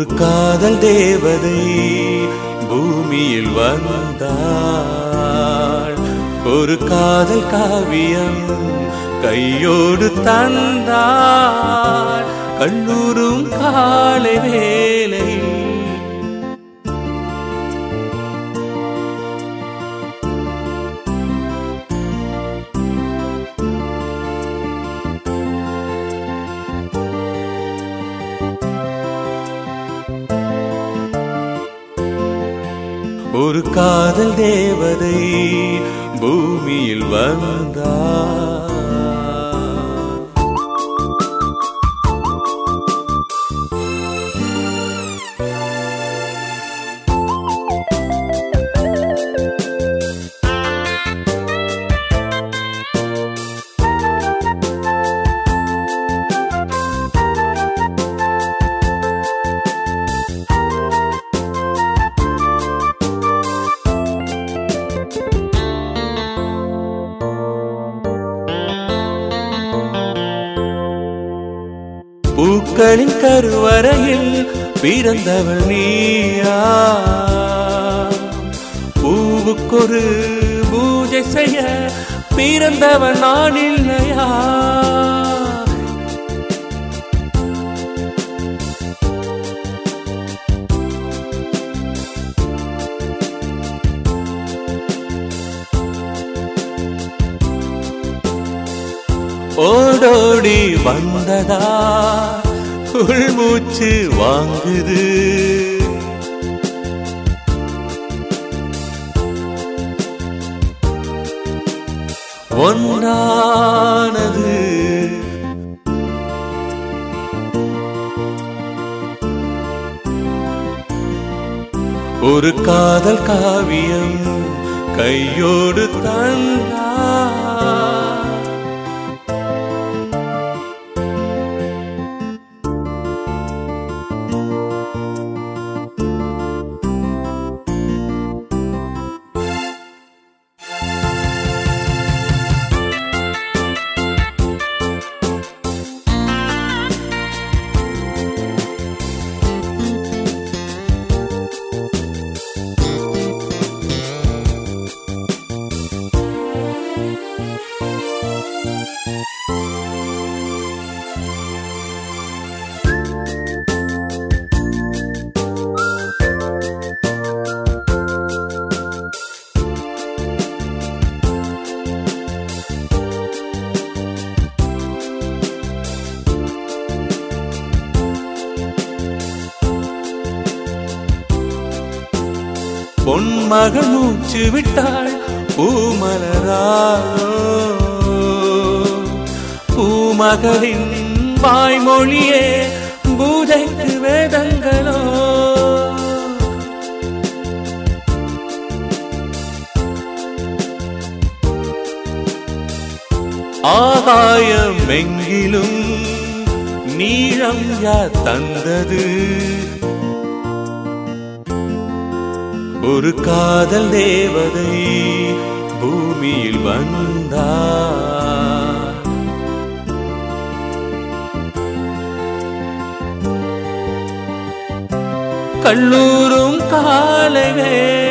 ஒரு காதல் தேவதை பூமியில் வந்தாள் ஒரு காதல் காவியம் கையோடு தந்தாள் கண்ணூரும் காலை வேலை ஒரு காதல் தேவதை பூமியில் வந்தாள் பூக்களின் கருவறையில் பிறந்தவள் நீயா பூவுக்கொரு பூஜை செய்ய பிறந்தவன் நான் இல்லையா ஓடோடி வந்ததா உள்மூச்சு வாங்குது ஒன்றானது ஒரு காதல் காவியம் கையோடு தந்தா பொன்மகள் மூச்சு விட்டாள் பூமலராளோ பூமகளின் வாய்மொழியே பூஜைக்கு வேதங்களோ ஆகாயம் எங்கிலும் நீளம் யா தந்தது ஒரு காதல் தேவதை பூமியில் வந்தார் கல்லூரும் காலை வேளை